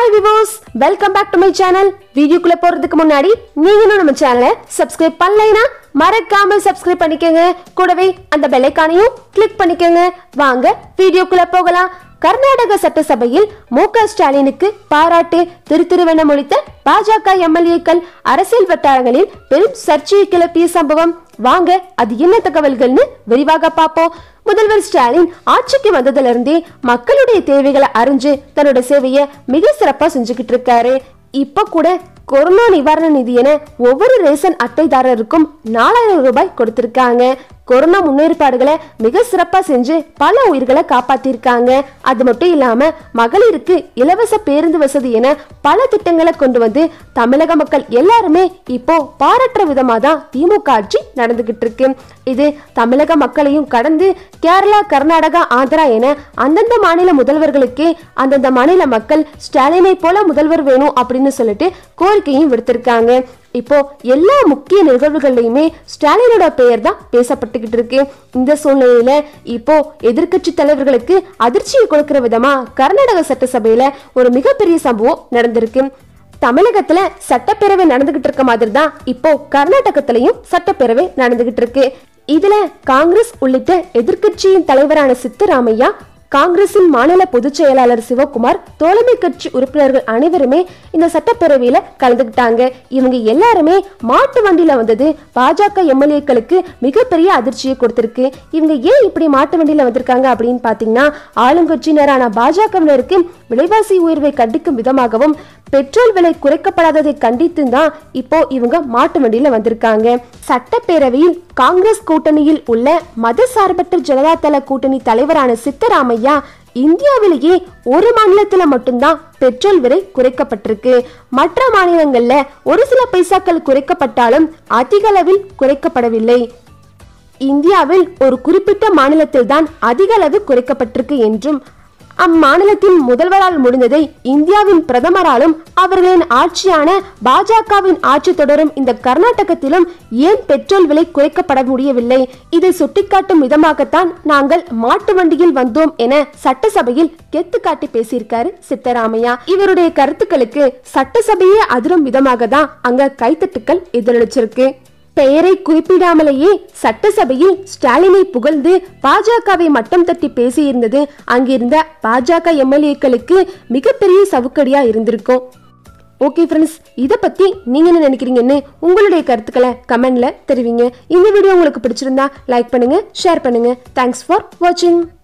hi விவோஸ் welcome back to my channel வீடியோக்குள்ள போறதுக்கு முன்னாடி நீங்களும் நம்ம சேனலை சப்ஸ்கிரைப் பண்ணலைனா மறக்காம சப்ஸ்கிரைப் பண்ணிக்கோங்க கூடவே அந்த பெல் ஐகானையும் கிளிக் பண்ணிக்கோங்க வாங்க வீடியோக்குள்ள போகலாம் கர்நாடக சட்டசபையில் மு க ஸ்டாலினுக்கு பாராட்டு திரு திருவென முடித்த பாஜக எம்எல்ஏக்கள் அரசியல் வட்டாரங்களில் பெரும் சர்ச்சையை கிளப்பிய சம்பவம் வாங்க அது என்ன தகவல்கள்னு விரிவாக பார்ப்போம் முதல்வர் ஸ்டாலின் ஆட்சிக்கு வந்ததுல இருந்தே மக்களுடைய தேவைகளை அறிஞ்சு தன்னோட சேவையை மிக சிறப்பா செஞ்சுக்கிட்டு இருக்காரு இப்ப கூட கொரோனா நிவாரண நிதி என ஒவ்வொரு ரேஷன் அட்டைதாரருக்கும் நாலாயிரம் ரூபாய் கொடுத்திருக்காங்க கொரோனா முன்னேற்பாடுகளை மிக சிறப்பா செஞ்சு பல உயிர்களை காப்பாத்திருக்காங்க அது மட்டும் இல்லாம மகளிருக்கு இலவச பேருந்து வசதி என பல திட்டங்களை கொண்டு வந்து தமிழக மக்கள் எல்லாருமே இப்போ பாராட்டுற விதமா தான் திமுக ஆட்சி நடந்துகிட்டு இருக்கு இது தமிழக மக்களையும் கடந்து கேரளா கர்நாடகா ஆந்திரா என அந்தந்த மாநில முதல்வர்களுக்கு அந்தந்த மாநில மக்கள் ஸ்டாலினை போல முதல்வர் வேணும் அப்படின்னு சொல்லிட்டு கோரிக்கையும் விடுத்திருக்காங்க இப்போ எல்லா முக்கிய நிகழ்வுகள்லையுமே ஸ்டாலினோட பெயர் தான் பேசப்பட்டுக்கிட்டு இருக்கு இந்த சூழ்நிலையில இப்போ எதிர்க்கட்சி தலைவர்களுக்கு அதிர்ச்சியை கொடுக்கிற விதமா கர்நாடக சட்டசபையில ஒரு மிகப்பெரிய சம்பவம் நடந்திருக்கு தமிழகத்துல சட்டப்பேரவை நடந்துகிட்டு இருக்க மாதிரி தான் இப்போ கர்நாடகத்திலையும் சட்டப்பேரவை நடந்துகிட்டு இருக்கு இதுல காங்கிரஸ் உள்ளிட்ட எதிர்க்கட்சியின் தலைவரான சித்தராமையா காங்கிரசின் மாநில பொதுச் செயலாளர் சிவகுமார் தோழமை கட்சி உறுப்பினர்கள் அனைவருமே இந்த சட்டப்பேரவையில கலந்துக்கிட்டாங்க இவங்க எல்லாருமே மாட்டு வண்டியில வந்தது பாஜக எம்எல்ஏக்களுக்கு மிகப்பெரிய அதிர்ச்சியை கொடுத்திருக்கு இவங்க ஏன் இப்படி மாட்டு வண்டியில வந்திருக்காங்க அப்படின்னு பாத்தீங்கன்னா ஆளுங்கட்சியினரான பாஜகவினருக்கு விலைவாசி உயர்வை கண்டிக்கும் விதமாகவும் பெட்ரோல் விலை குறைக்கப்படாததை கண்டித்து தான் இப்போ இவங்க மாட்டு வண்டியில வந்திருக்காங்க சட்டப்பேரவையில் காங்கிரஸ் கூட்டணியில் உள்ள மதசார்பற்ற ஜனதா தள கூட்டணி தலைவரான சித்தராமையா இந்தியாவிலேயே ஒரு மாநிலத்துல மட்டும்தான் பெட்ரோல் விலை குறைக்கப்பட்டிருக்கு மற்ற மாநிலங்கள்ல ஒரு சில பைசாக்கள் குறைக்கப்பட்டாலும் அதிக அளவில் குறைக்கப்படவில்லை இந்தியாவில் ஒரு குறிப்பிட்ட மாநிலத்தில் தான் அதிக அளவு குறைக்கப்பட்டிருக்கு என்றும் அம்மாநிலத்தின் முதல்வரால் முடிந்ததை இந்தியாவின் பிரதமராலும் அவர்களின் ஆட்சியான பாஜகவின் ஆட்சி தொடரும் இந்த கர்நாடகத்திலும் ஏன் பெட்ரோல் விலை குறைக்கப்பட முடியவில்லை இதை சுட்டிக்காட்டும் விதமாகத்தான் நாங்கள் மாட்டு வண்டியில் வந்தோம் என சட்டசபையில் கெத்து காட்டி பேசியிருக்காரு சித்தராமையா இவருடைய கருத்துக்களுக்கு சட்டசபையே அதிரும் விதமாக தான் அங்க கைத்தட்டுக்கள் எதிரொலிச்சிருக்கு பெயரை குறிப்பிடாமலேயே சட்டசபையில் ஸ்டாலினை புகழ்ந்து பாஜகவை மட்டம் தட்டி பேசியிருந்தது அங்கிருந்த பாஜக எம்எல்ஏக்களுக்கு மிகப்பெரிய சவுக்கடியா இருந்திருக்கும் ஓகே ஃப்ரெண்ட்ஸ் இதை பத்தி நீங்க என்ன நினைக்கிறீங்கன்னு உங்களுடைய கருத்துக்களை கமெண்ட்ல தெரிவிங்க இந்த வீடியோ உங்களுக்கு பிடிச்சிருந்தா லைக் பண்ணுங்க ஷேர் பண்ணுங்க தேங்க்ஸ் ஃபார் வாட்சிங்